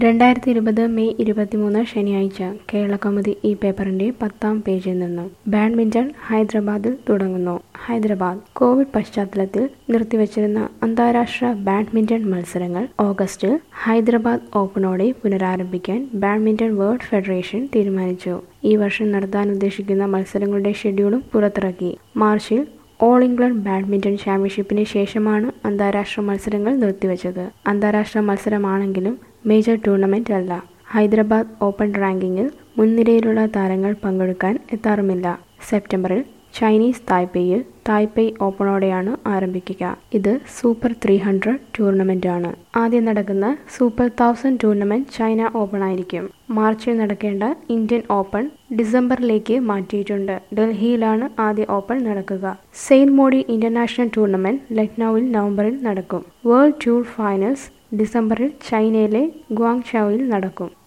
രണ്ടായിരത്തി ഇരുപത് മെയ് ഇരുപത്തിമൂന്ന് ശനിയാഴ്ച കേരളകൗമുദി ഈ പേപ്പറിന്റെ പത്താം പേജിൽ നിന്നും ബാഡ്മിന്റൺ ഹൈദരാബാദിൽ തുടങ്ങുന്നു ഹൈദരാബാദ് കോവിഡ് പശ്ചാത്തലത്തിൽ നിർത്തിവച്ചിരുന്ന അന്താരാഷ്ട്ര ബാഡ്മിന്റൺ മത്സരങ്ങൾ ഓഗസ്റ്റിൽ ഹൈദരാബാദ് ഓപ്പണോടെ പുനരാരംഭിക്കാൻ ബാഡ്മിന്റൺ വേൾഡ് ഫെഡറേഷൻ തീരുമാനിച്ചു ഈ വർഷം നടത്താൻ ഉദ്ദേശിക്കുന്ന മത്സരങ്ങളുടെ ഷെഡ്യൂളും പുറത്തിറക്കി മാർച്ചിൽ ഓൾ ഇംഗ്ലണ്ട് ബാഡ്മിന്റൺ ചാമ്പ്യൻഷിപ്പിന് ശേഷമാണ് അന്താരാഷ്ട്ര മത്സരങ്ങൾ നിർത്തിവച്ചത് അന്താരാഷ്ട്ര മത്സരമാണെങ്കിലും മേജർ ടൂർണമെന്റ് അല്ല ഹൈദരാബാദ് ഓപ്പൺ റാങ്കിങ്ങിൽ മുൻനിരയിലുള്ള താരങ്ങൾ പങ്കെടുക്കാൻ എത്താറുമില്ല സെപ്റ്റംബറിൽ ചൈനീസ് തായ്പേയിൽ തായ്പേയ് ഓപ്പണോടെയാണ് ആരംഭിക്കുക ഇത് സൂപ്പർ ത്രീ ഹൺഡ്രഡ് ടൂർണമെന്റ് ആണ് ആദ്യം നടക്കുന്ന super thousand tournament China open ആയിരിക്കും മാർച്ചിൽ നടക്കേണ്ട ഇന്ത്യൻ ഓപ്പൺ ഡിസംബറിലേക്ക് മാറ്റിയിട്ടുണ്ട് ഡൽഹിയിലാണ് ആദ്യ ഓപ്പൺ നടക്കുക സെയിന്റ് മോഡി ഇന്റർനാഷണൽ ടൂർണമെന്റ് ലക്നൌവിൽ നവംബറിൽ നടക്കും വേൾഡ് ടൂർ ഫൈനൽസ് ഡിസംബറിൽ ചൈനയിലെ ഗ്വാങ്ചൌവിൽ നടക്കും